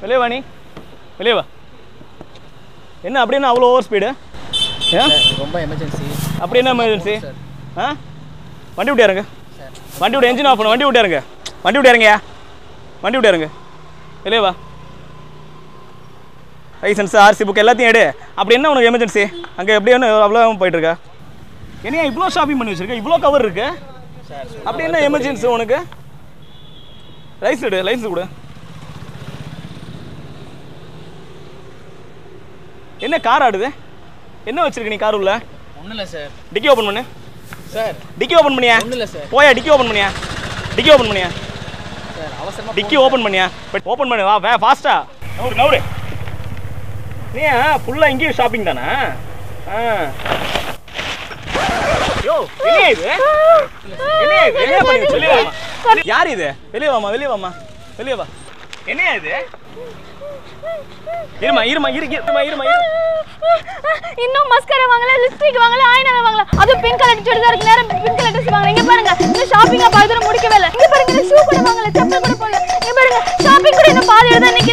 வெளியே வா நீ வெளியே வா என்ன அப்படின்னா அவ்வளோ ஓவர் ஸ்பீடு ஏன் ரொம்ப எமர்ஜென்சி அப்படி என்ன எமர்ஜென்சி ஆ வண்டி விட்டு இறங்க வண்டி விட்டு என்ஜின் ஆஃப் பண்ணு வண்டி விட்டு இறங்க வண்டி விட்டு இறங்கயா வண்டி விட்டு இறங்க வெளியே வா லைசன்ஸ் ஆர்சி புக் எல்லாத்தையும் எடு அப்படி என்ன உனக்கு எமர்ஜென்சி அங்கே எப்படி என்ன அவ்வளோ போயிட்டு இருக்க என்னையா இவ்வளோ ஷாப்பிங் பண்ணி வச்சிருக்க இவ்வளோ கவர் இருக்கு அப்படி என்ன எமர்ஜென்சி உனக்கு லைசன்ஸ் எடு லைசன்ஸ் கொடு என்ன கார் ஆடுது என்ன வச்சிருக்க நீ கார் உள்ள ஒன்றும் இல்லை சார் டிக்கி ஓப்பன் பண்ணு சார் டிக்கி ஓப்பன் பண்ணியா ஒன்றும் இல்லை சார் போயா டிக்கி ஓப்பன் பண்ணியா டிக்கி ஓப்பன் பண்ணியா சார் அவசரமாக டிக்கி ஓப்பன் பண்ணியா ஓப்பன் பண்ணு வா வே ஃபாஸ்டா நவுரு நவுரு நீ ஃபுல்லாக இங்கேயும் ஷாப்பிங் தானே ஆ யோ என்ன இது என்ன இது என்ன பண்ணி வெளியே வாமா யார் இது வெளியே வாமா வெளியே வாமா வெளியே வா என்ன இது இருமா இருமா இரு இருமா இருமா இரு இன்னும் மஸ்கரா வாங்கல லிப்ஸ்டிக் வாங்கல ஐலைனர் வாங்கல அது பிங்க் கலர் சுடிதாருக்கு நேரம் பிங்க் கலர் ட்ரெஸ் வாங்கல இங்க பாருங்க இன்னும் ஷாப்பிங்க பாதி தூரம் முடிக்கவே இல்ல இங்க பாருங்க ஷூ கூட வாங்கல செப்பல் கூட போடல இங்க பாருங்க ஷாப்பிங் கூட இன்னும் பாதி எடுத்தா